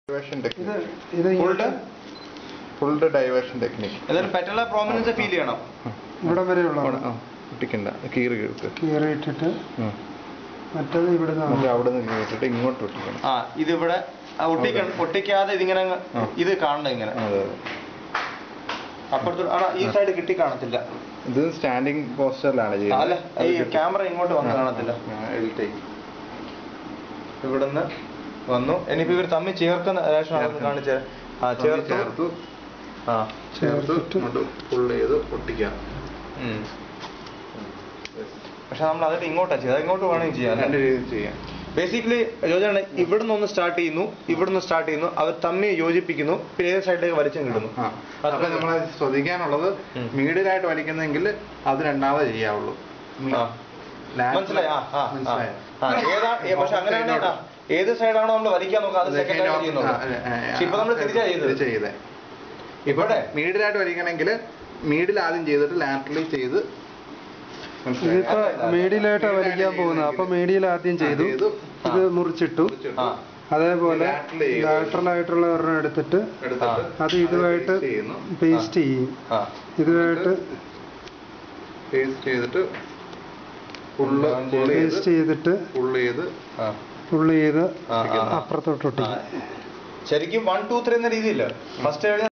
Diversion ഇത് technique ഇത് ഫുൾഡ് ഫുൾഡ് diversion technique എന്നാലും പെറ്റല പ്രോമിനൻസ് ഫീൽ ചെയ്യണം ഇവിടെ വരെയുള്ള ഒട്ടിക്കണ്ട കീറി കിട്ടും കീറിയിട്ടിട്ട് മറ്റത് ഇവിടെ നമുക്ക് അവിടെ നിന്ന് കീറിട്ടിട്ട് ഇങ്ങോട്ട് ഒട്ടിക്കണം ആ ഇതിവിടെ ആ, ഒട്ടിക്ക ഒട്ടിക്കാതെ ഇതിങ്ങനെ അങ്ങ് ആ. ഇത് കാണണം ഇങ്ങനെ അതെ അപ്പുറത്ത് ആ ഈ സൈഡ് കിട്ടി കാണത്തില്ല ഇത് സ്റ്റാൻഡിങ് പോസ്റ്ററിലാണ് അല്ല ഈ ക്യാമറ ഇങ്ങോട്ട് വന്ന് കാണത്തില്ല ഇവിടുന്ന് വന്നു ഇനിയിപ്പോ ഇവർ തമ്മിൽ ചേർക്കുന്ന റേഷൻ ചേർക്കുന്നു. കാണിച്ചേ ആ ചേർത്തു ചേർത്തു ആ ചേർത്ത് ചേർത്തിട്ട് ഇങ്ങോട്ട് ഫുൾ ചെയ്ത് ഒട്ടിക്കാം ഉം. പക്ഷെ നമ്മൾ അതിട്ട് ഇങ്ങോട്ടാ ചെയ്യാം ഇങ്ങോട്ട് വേണമെങ്കിൽ ചെയ്യാം രണ്ട് രീതിയിൽ ചെയ്യാം ബേസിക്കലി യോജന ഇവിടുന്ന് ഒന്ന് സ്റ്റാർട്ട് ചെയ്യുന്നു ഇവിടുന്ന് സ്റ്റാർട്ട് ചെയ്യുന്നു അവർ തമ്മിൽ യോജിപ്പിക്കുന്നു പിന്നെ ഏത് സൈഡിലേക്ക് വലിച്ചും കിട്ടുന്നു ആ അപ്പൊ നമ്മൾ ശ്രദ്ധിക്കാനുള്ളത് ഉം. മീഡിയലായിട്ട് വലിക്കുന്നെങ്കിൽ അത് രണ്ടാമത് ചെയ്യാവുള്ളൂ മീ- ആ. ലാറ്ററൽ- മനസ്സിലായി ആ ആ ആ. മനസ്സിലായോ? ആ ഏതാ ഏ, പക്ഷെ അങ്ങനെയാണെങ്കിൽ ആ, ഏത് സൈഡാണോ നമ്മൾ വലിക്കാൻ നോക്കുക അത് സെക്കൻഡ് ആയിട്ട് ചെയ്യുന്നുള്ളൂ ആ, ആ, ആ, പക്ഷെ ഇപ്പൊ നമ്മൾ തിരിച്ചാ ചെയ്തത് തിരിച്ചാ ചെയ്തേ ഇവിടെ മീഡിയലായിട്ട് വലിക്കണമെങ്കിൽ മീഡിൽ ആദ്യം ചെയ്തിട്ട് ലാറ്ററലി ചെയ്ത് മനസ്സിലായോ? ഇതിപ്പോ മീഡിയയിലായിട്ടാ വലിക്കാൻ പോകുന്നത് അപ്പൊ മീഡിയയിൽ ആദ്യം ചെയ്തു ചെയ്തു. ഇത് മുറിച്ചിട്ടു ആ അതേപോലെ lateral ചെയ്തു. ലാറ്ററൽ ആയിട്ടുള്ള ഒരെണ്ണം എടുത്തിട്ട് എടുത്തിട്ട് അത് ഇതുമായിട്ട് paste ചെയ്യുന്നു പേസ്റ്റ് ചെയ്യും ആ ഇതുമായിട്ട് പേസ്റ്റ് ചെയ്തിട്ട് ഫുള്ള് ഫുള്ള് പേസ്റ്റ് ചെയ്ത് ചെയ്തിട്ട് ഫുള്ള് ചെയ്ത് ആ ഫുള്ള് ചെയ്ത് ആ, ആ, ആ. അപ്പുറത്തോട്ട് ഒട്ടിക്കും ശരിക്കും വൺ ടു ത്രീ എന്ന രീതിയില്ല ഫസ്റ്റ് കഴിഞ്ഞ